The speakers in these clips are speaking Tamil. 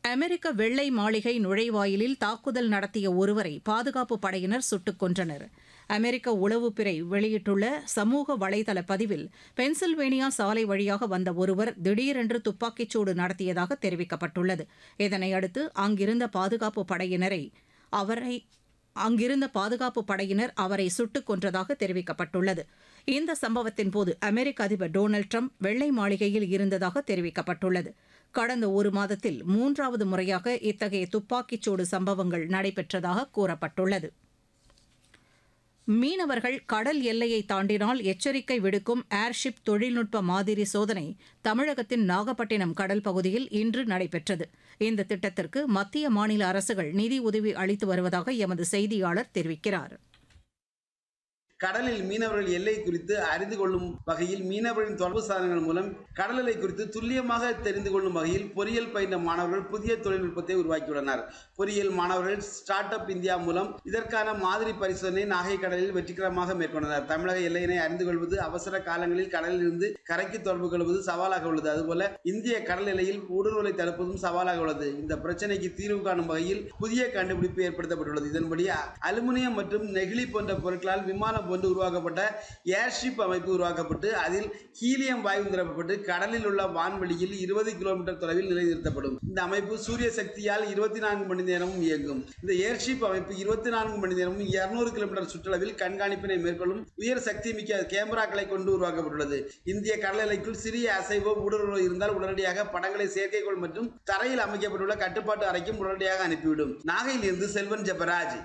அமெரிக்க வெள்ளை மாளிகை நுழைவாயிலில் தாக்குதல் நடத்திய ஒருவரை பாதுகாப்பு படையினர் சுட்டுக் கொன்றனர் அமெரிக்க உளவுப்பிறை வெளியிட்டுள்ள சமூக வலைதள பதிவில் பென்சில்வேனியா சாலை வழியாக வந்த ஒருவர் திடீரென்று துப்பாக்கிச்சூடு நடத்தியதாக தெரிவிக்கப்பட்டுள்ளது இதனையடுத்து அங்கிருந்த பாதுகாப்பு படையினரை அவரை அங்கிருந்த பாதுகாப்பு படையினர் அவரை சுட்டுக் கொன்றதாக தெரிவிக்கப்பட்டுள்ளது இந்த சம்பவத்தின் போது அமெரிக்க அதிபர் டொனால்டு ட்ரம்ப் வெள்ளை மாளிகையில் இருந்ததாக தெரிவிக்கப்பட்டுள்ளது கடந்த ஒரு மாதத்தில் மூன்றாவது முறையாக இத்தகைய துப்பாக்கிச்சூடு சம்பவங்கள் நடைபெற்றதாக கூறப்பட்டுள்ளது மீனவர்கள் கடல் எல்லையை தாண்டினால் எச்சரிக்கை விடுக்கும் ஏர்ஷிப் தொழில்நுட்ப மாதிரி சோதனை தமிழகத்தின் நாகப்பட்டினம் கடல் பகுதியில் இன்று நடைபெற்றது இந்த திட்டத்திற்கு மத்திய மாநில அரசுகள் நிதி உதவி அளித்து வருவதாக எமது செய்தியாளர் தெரிவிக்கிறார் கடலில் மீனவர்கள் எல்லை குறித்து அறிந்து கொள்ளும் வகையில் மீனவர்களின் தொடர்பு சாதனங்கள் மூலம் கடல் எல்லை குறித்து துல்லியமாக தெரிந்து கொள்ளும் வகையில் பொறியியல் பயின்ற மாணவர்கள் புதிய தொழில்நுட்பத்தை உருவாக்கியுள்ளனர் பொறியியல் மாணவர்கள் ஸ்டார்ட் அப் இந்தியா மூலம் இதற்கான மாதிரி பரிசோதனை நாகை கடலில் வெற்றிகரமாக மேற்கொண்டனர் தமிழக எல்லையினை அறிந்து கொள்வது அவசர காலங்களில் கடலில் இருந்து கரைக்கு தொடர்பு கொள்வது சவாலாக உள்ளது அதுபோல இந்திய கடல் எல்லையில் ஊடுருவலை தடுப்பதும் சவாலாக உள்ளது இந்த பிரச்சனைக்கு தீர்வு காணும் வகையில் புதிய கண்டுபிடிப்பு ஏற்படுத்தப்பட்டுள்ளது இதன்படி அலுமினியம் மற்றும் நெகிழி போன்ற பொருட்களால் விமானம் போன்று உருவாக்கப்பட்ட ஏர்ஷிப் அமைப்பு உருவாக்கப்பட்டு அதில் ஹீலியம் வாயு நிரப்பப்பட்டு கடலில் உள்ள வான்வெளியில் இருபது கிலோமீட்டர் தொலைவில் நிலைநிறுத்தப்படும் இந்த அமைப்பு சூரிய சக்தியால் இருபத்தி நான்கு மணி நேரமும் இயங்கும் இந்த ஏர்ஷிப் அமைப்பு இருபத்தி நான்கு மணி நேரமும் இருநூறு கிலோமீட்டர் சுற்றளவில் கண்காணிப்பினை மேற்கொள்ளும் உயர் சக்தி மிக்க கேமராக்களை கொண்டு உருவாக்கப்பட்டுள்ளது இந்திய கடல் எல்லைக்குள் சிறிய அசைவோ ஊடுருவோ இருந்தால் உடனடியாக படங்களை செயற்கைக்கோள் மற்றும் தரையில் அமைக்கப்பட்டுள்ள கட்டுப்பாட்டு அறைக்கும் உடனடியாக அனுப்பிவிடும் நாகையில் இருந்து செல்வன் ஜெபராஜ்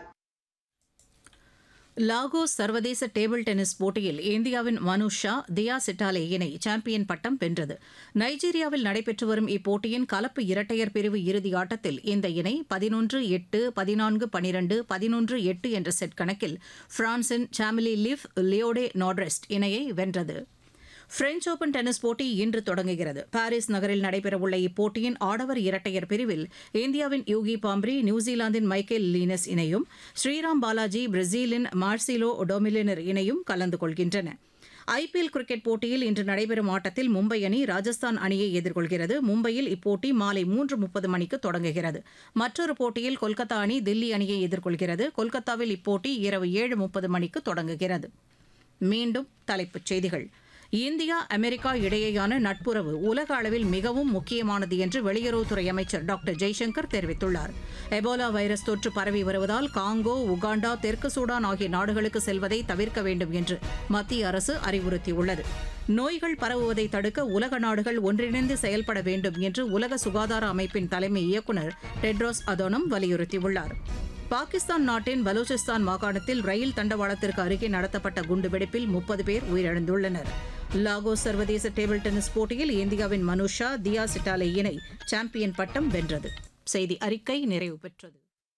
லாகோஸ் சர்வதேச டேபிள் டென்னிஸ் போட்டியில் இந்தியாவின் மனுஷ் ஷா தியா சிட்டாலே இணை சாம்பியன் பட்டம் வென்றது நைஜீரியாவில் நடைபெற்று வரும் இப்போட்டியின் கலப்பு இரட்டையர் பிரிவு இறுதி ஆட்டத்தில் இந்த இணை பதினொன்று எட்டு பதினான்கு பனிரண்டு பதினொன்று எட்டு என்ற செட் கணக்கில் பிரான்சின் சாமிலி லிவ் லியோடே நாட்ரெஸ்ட் இணையை வென்றது பிரெஞ்ச் ஓபன் டென்னிஸ் போட்டி இன்று தொடங்குகிறது பாரிஸ் நகரில் நடைபெறவுள்ள இப்போட்டியின் ஆடவர் இரட்டையர் பிரிவில் இந்தியாவின் யூகி பாம்ப்ரி நியூசிலாந்தின் மைக்கேல் லீனஸ் இணையும் ஸ்ரீராம் பாலாஜி பிரேசிலின் மார்சிலோ டொமிலினர் இணையும் கலந்து கொள்கின்றன ஐபிஎல் கிரிக்கெட் போட்டியில் இன்று நடைபெறும் ஆட்டத்தில் மும்பை அணி ராஜஸ்தான் அணியை எதிர்கொள்கிறது மும்பையில் இப்போட்டி மாலை மூன்று முப்பது மணிக்கு தொடங்குகிறது மற்றொரு போட்டியில் கொல்கத்தா அணி தில்லி அணியை எதிர்கொள்கிறது கொல்கத்தாவில் இப்போட்டி இரவு ஏழு முப்பது மணிக்கு தொடங்குகிறது மீண்டும் தலைப்புச் செய்திகள் இந்தியா அமெரிக்கா இடையேயான நட்புறவு உலக அளவில் மிகவும் முக்கியமானது என்று வெளியுறவுத்துறை அமைச்சர் டாக்டர் ஜெய்சங்கர் தெரிவித்துள்ளார் எபோலா வைரஸ் தொற்று பரவி வருவதால் காங்கோ உகாண்டா தெற்கு சூடான் ஆகிய நாடுகளுக்கு செல்வதை தவிர்க்க வேண்டும் என்று மத்திய அரசு அறிவுறுத்தியுள்ளது நோய்கள் பரவுவதை தடுக்க உலக நாடுகள் ஒன்றிணைந்து செயல்பட வேண்டும் என்று உலக சுகாதார அமைப்பின் தலைமை இயக்குநர் டெட்ரோஸ் அதோனம் வலியுறுத்தியுள்ளார் பாகிஸ்தான் நாட்டின் பலூச்சிஸ்தான் மாகாணத்தில் ரயில் தண்டவாளத்திற்கு அருகே நடத்தப்பட்ட குண்டுவெடிப்பில் முப்பது பேர் உயிரிழந்துள்ளனர் லாகோஸ் சர்வதேச டேபிள் டென்னிஸ் போட்டியில் இந்தியாவின் மனுஷா தியா சிட்டாலே இணை சாம்பியன் பட்டம் வென்றது செய்தி அறிக்கை நிறைவு பெற்றது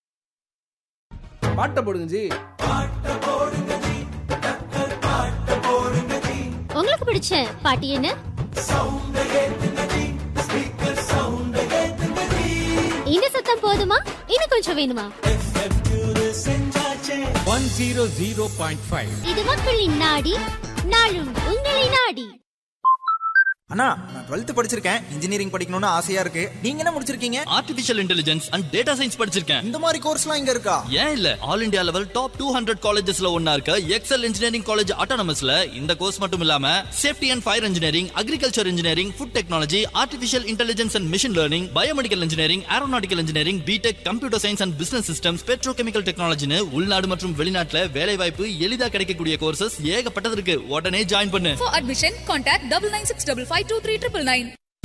பாட்டை போடுங்க ஜி உங்களுக்கு பிடிச்ச பாட்டு என்ன இந்த சத்தம் போதுமா இன்னும் கொஞ்சம் வேணுமா one zero zero point five இது மக்களின் நாடி நாளும் உங்களை நாடி அண்ணா நான் டுவெல்த் படிச்சிருக்கேன் இன்ஜினியரிங் படிக்கணும்னு ஆசையா இருக்கு நீங்க என்ன முடிச்சிருக்கீங்க artificial intelligence and data science படிச்சிருக்கேன் இந்த மாதிரி கோர்ஸ்லாம் இங்க இருக்கா ஏன் இல்ல all India level top two hundred காலேஜஸ்ல ஒன்னா இருக்க எக்ஸல் இன்ஜினியரிங் காலேஜ் ஆட்டோனமஸ்ல இந்த கோர்ஸ் மட்டும் இல்லாம safety and fire engineering agriculture engineering food technology artificial intelligence and machine learning biomedical engineering aeronautical engineering BTech computer science and business systems petrochemical டெக்னாலஜின்னு உள்நாடு மற்றும் வெளிநாட்டுல வேலை வாய்ப்பு எளிதா கிடைக்கக்கூடிய கோர்சஸ் ஏகப்பட்டது இருக்கு உடனே ஜாயின் பண்ணு For admission, contact double nine six double five two three triple nine.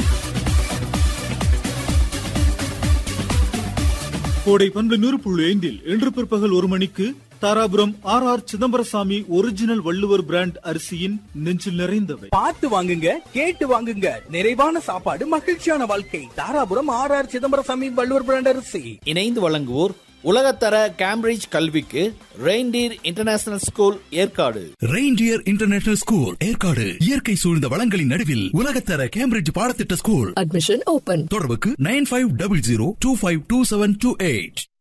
கோடை பண்பு நூறு புள்ளி ஐந்தில் இன்று பிற்பகல் ஒரு மணிக்கு Dharapuram R R Chidambarasamy original Valluvar brand அரிசியின் நெஞ்சில் நிறைந்தவை பார்த்து வாங்குங்க கேட்டு வாங்குங்க நிறைவான சாப்பாடு மகிழ்ச்சியான வாழ்க்கை Dharapuram R R Chidambarasamy Valluvar brand அரிசி இணைந்து வழங்குவோர் உலகத்தர கேம்பிரிட்ஜ் கல்விக்கு reindeer international school Yercaud reindeer international school Yercaud இயற்கை சூழ்ந்த வளங்களின் நடுவில் உலகத்தர கேம்பிரிட்ஜ் பாடத்திட்ட ஸ்கூல் Admission open. தொடர்புக்கு nine five double zero two five two seven two eight